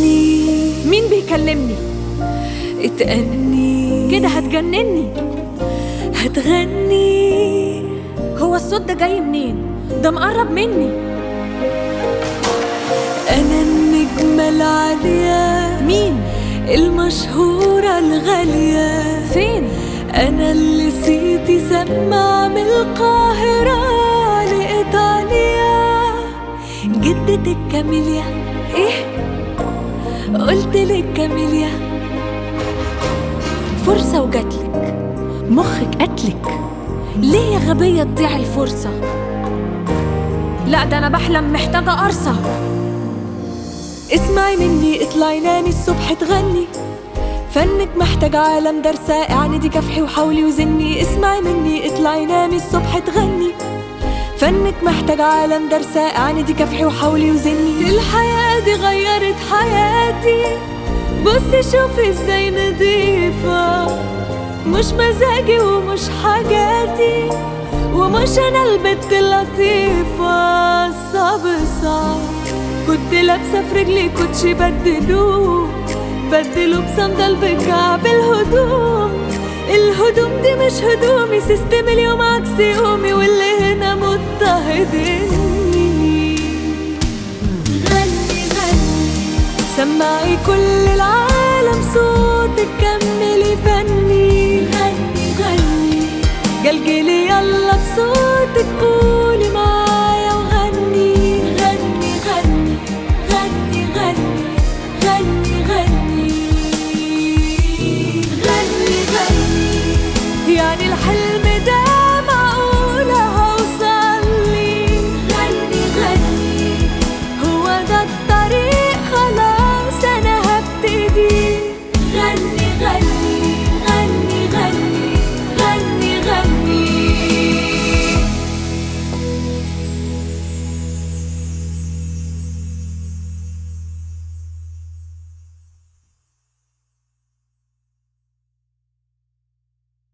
اتأني مين بيكلمني اتأني كده هتجنني هتغني هو الصوت ده جاي منين ده مقرب مني أنا النجمة العالية مين المشهورة الغالية فين أنا اللي صيتي سمع من القاهرة لإيطاليا جدة الكاميليا ايه قلت لك كاميليا فرصة وجاتلك مخك قتلك ليه يا غبية تضيع الفرصة لا ده أنا بحلم محتاجة قرصة اسمعي مني اطلعي نامي الصبح تغني فنك محتاج عالم درسة يعني دي كفحي وحاولي وزني اسمعي مني اطلعي نامي الصبح تغني فنك محتاج عالم درسة يعني دي كفحي وحاولي وزني الحياة دي غيرت حياتي بصي شوفي ازاي نضيفة مش مزاجي ومش حاجاتي ومش انا البت اللطيفة صعب صعب كنت لابسة في رجلي كوتشي بدلوه بدلوا بصندل بكعب الهدوم الهدوم دي مش هدومي سيستم اليوم عكس يومي واللي هنا مضطهدني غني غني سمعي كل العالم صوتك كملي فني غني غني جلجلي يلا بصوتك قولي